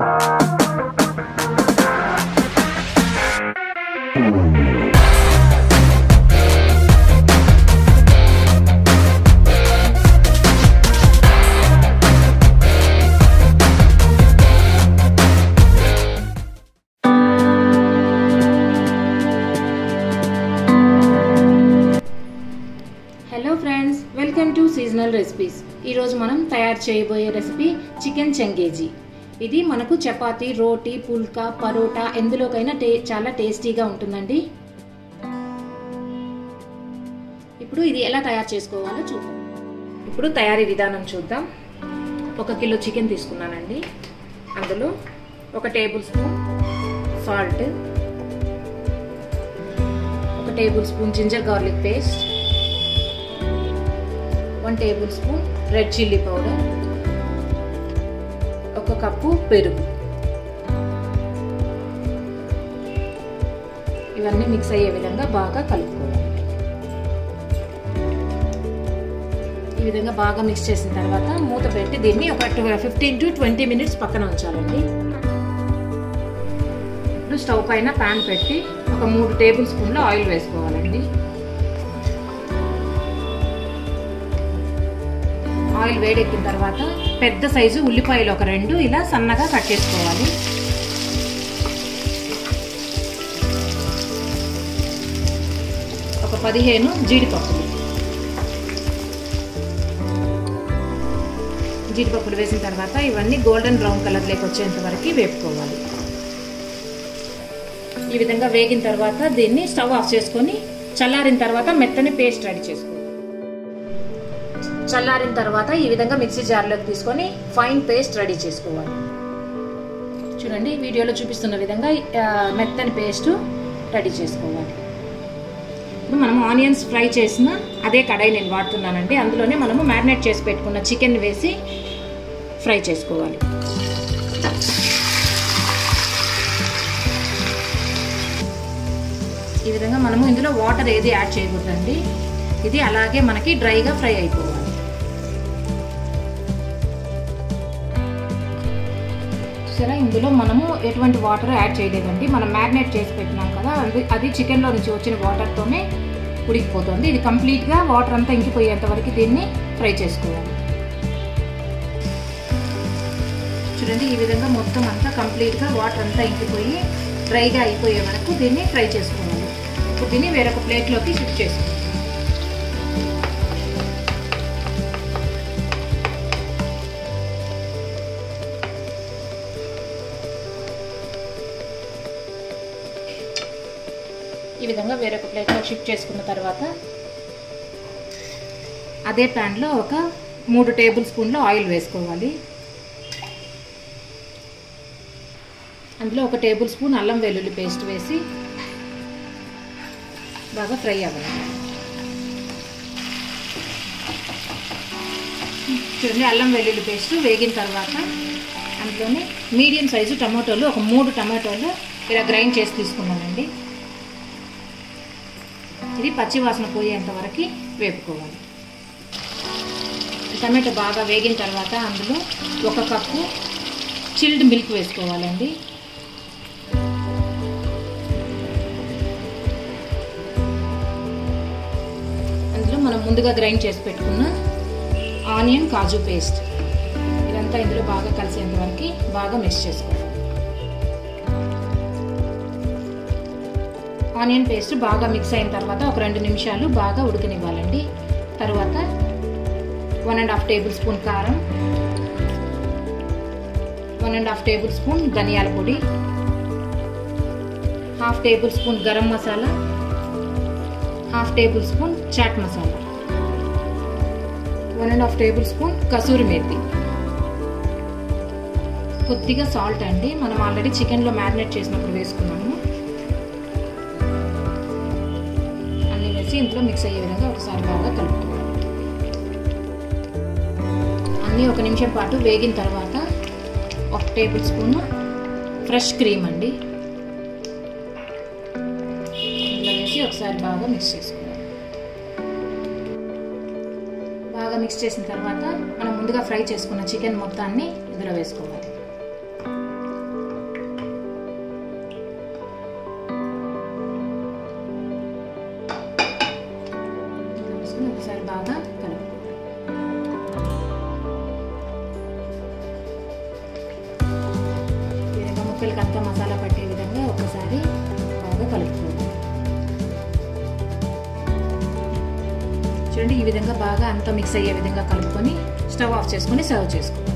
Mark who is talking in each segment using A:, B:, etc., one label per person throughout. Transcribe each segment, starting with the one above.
A: hello friends welcome to seasonal recipes ఈరోజు మనం తయారు చేయబోయే రెసిపీ చికెన్ చెంగేజీ ఇది మనకు చపాతీ రోటీ పుల్కా పరోటా ఎందులోకైనా టే చాలా టేస్టీగా ఉంటుందండి ఇప్పుడు ఇది ఎలా తయారు చేసుకోవాలో చూద్దాం ఇప్పుడు తయారీ విధానం చూద్దాం ఒక కిలో చికెన్ తీసుకున్నానండి అందులో ఒక టేబుల్ స్పూన్ సాల్ట్ ఒక tablespoon ginger garlic paste one tablespoon red chilli powder ఒక కప్పు పెరుగు ఇవన్నీ మిక్స్ అయ్యే విధంగా బాగా కలుపుకోవాలి ఈ విధంగా బాగా మిక్స్ చేసిన తర్వాత మూత పెట్టి దీన్ని ఒక ఫిఫ్టీన్ టు ట్వంటీ మినిట్స్ పక్కన ఉంచాలండి ఇప్పుడు స్టవ్ పైన ప్యాన్ పెట్టి ఒక మూడు టేబుల్ స్పూన్ల ఆయిల్ వేసుకోవాలండి ఆయిల్ వేడెక్కిన తర్వాత పెద్ద సైజు ఉల్లిపాయలు ఒక రెండు ఇలా సన్నగా కట్ చేసుకోవాలి ఒక పదిహేను జీడిపప్పులు జీడిపప్పులు వేసిన తర్వాత ఇవన్నీ గోల్డెన్ బ్రౌన్ కలర్లోకి వచ్చేంత వరకు వేపుకోవాలి ఈ విధంగా వేగిన తర్వాత దీన్ని స్టవ్ ఆఫ్ చేసుకొని చల్లారిన తర్వాత మెత్తని పేస్ట్ రెడీ చేసుకోవాలి చల్లారిన తర్వాత ఈ విధంగా మిక్సీ జార్లోకి తీసుకొని ఫైన్ పేస్ట్ రెడీ చేసుకోవాలి చూడండి వీడియోలో చూపిస్తున్న విధంగా మెత్తని పేస్ట్ రెడీ చేసుకోవాలి ఇప్పుడు మనం ఆనియన్స్ ఫ్రై చేసిన అదే కడాయి నేను వాడుతున్నానండి అందులోనే మనము మ్యారినేట్ చేసి పెట్టుకున్న చికెన్ వేసి ఫ్రై చేసుకోవాలి ఈ విధంగా మనము ఇందులో వాటర్ ఏది యాడ్ చేయకూడదండి ఇది అలాగే మనకి డ్రైగా ఫ్రై అయిపోవాలి చూసారా ఇందులో మనము ఎటువంటి వాటర్ యాడ్ చేయలేదండి మనం మ్యారినేట్ చేసి పెట్టినాం కదా అది చికెన్లో నుంచి వచ్చిన వాటర్తోనే ఉడికిపోతుంది ఇది కంప్లీట్గా వాటర్ అంతా ఇంకిపోయేంత వరకు దీన్ని ఫ్రై చేసుకోవాలి చూడండి ఈ విధంగా మొత్తం అంతా కంప్లీట్గా వాటర్ అంతా ఇంకిపోయి డ్రైగా అయిపోయే వరకు దీన్ని ఫ్రై చేసుకోవాలి ఇప్పుడు దీన్ని వేరొక ప్లేట్లోకి షిఫ్ట్ చేసుకోవాలి ఈ విధంగా వేరొక ప్లేట్లో షిఫ్ట్ చేసుకున్న తర్వాత అదే ప్యాన్లో ఒక మూడు టేబుల్ స్పూన్లు ఆయిల్ వేసుకోవాలి అందులో ఒక టేబుల్ స్పూన్ అల్లం వెల్లుల్లి పేస్ట్ వేసి బాగా ఫ్రై అవ్వాలి చూడండి అల్లం వెల్లుల్లి పేస్ట్ వేగిన తర్వాత అందులోనే మీడియం సైజు టమాటోలు ఒక మూడు టమాటోలు ఇలా గ్రైండ్ చేసి తీసుకున్నానండి ఇది పచ్చి వాసన పోయేంత వరకు వేపుకోవాలి టమాటో బాగా వేగిన తర్వాత అందులో ఒక కప్పు చిల్డ్ మిల్క్ వేసుకోవాలండి అందులో మనం ముందుగా గ్రైండ్ చేసి పెట్టుకున్న ఆనియన్ కాజు పేస్ట్ ఇదంతా ఇందులో బాగా కలిసేంత వరకు బాగా మిక్స్ చేసుకోవాలి ఆనియన్ పేస్ట్ బాగా మిక్స్ అయిన తర్వాత ఒక రెండు నిమిషాలు బాగా ఉడకనివ్వాలండి తర్వాత one and half tablespoon కారం one and half tablespoon ధనియాల పొడి half tablespoon garam masala half tablespoon chaat masala one and half tablespoon kasuri methi కొద్దిగా సాల్ట్ అండి మనం ఆల్రెడీ చికెన్లో మ్యారినేట్ చేసినప్పుడు వేసుకున్నాము అన్నీ వేసి ఇంట్లో మిక్స్ అయ్యే విధంగా ఒకసారి బాగా కలుపుకోవాలి అన్నీ ఒక నిమిషం పాటు వేగిన తర్వాత ఒక టేబుల్ స్పూన్ ఫ్రెష్ క్రీమ్ అండి ఇందులో వేసి ఒకసారి బాగా మిక్స్ చేసుకోవాలి బాగా మిక్స్ చేసిన తర్వాత మనం ముందుగా ఫ్రై చేసుకున్న చికెన్ మొత్తాన్ని ఇందులో వేసుకోవాలి బాగా కలుపుకోవాలి ఈ విధంగా ముక్కలకి అంతా మసాలా పట్టే విధంగా ఒకసారి బాగా కలుపుకోవాలి చూడండి ఈ విధంగా బాగా అంతా మిక్స్ అయ్యే విధంగా కలుపుకొని స్టవ్ ఆఫ్ చేసుకొని సర్వ్ చేసుకోవాలి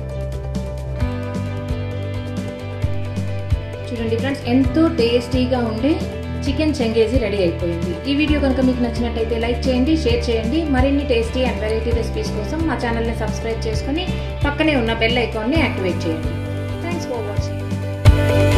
A: చూడండి ఫ్రెండ్స్ ఎంతో టేస్టీగా ఉండే చికెన్ చెంగేజీ రెడీ అయిపోయింది ఈ వీడియో కనుక మీకు నచ్చినట్టయితే లైక్ చేయండి షేర్ చేయండి మరిన్ని టేస్టీ అండ్ వెరైటీ రెసిపీస్ కోసం మా ఛానల్ని సబ్స్క్రైబ్ చేసుకుని పక్కనే ఉన్న బెల్ ఐకాన్ని యాక్టివేట్ చేయండి థ్యాంక్స్ ఫర్ వాచింగ్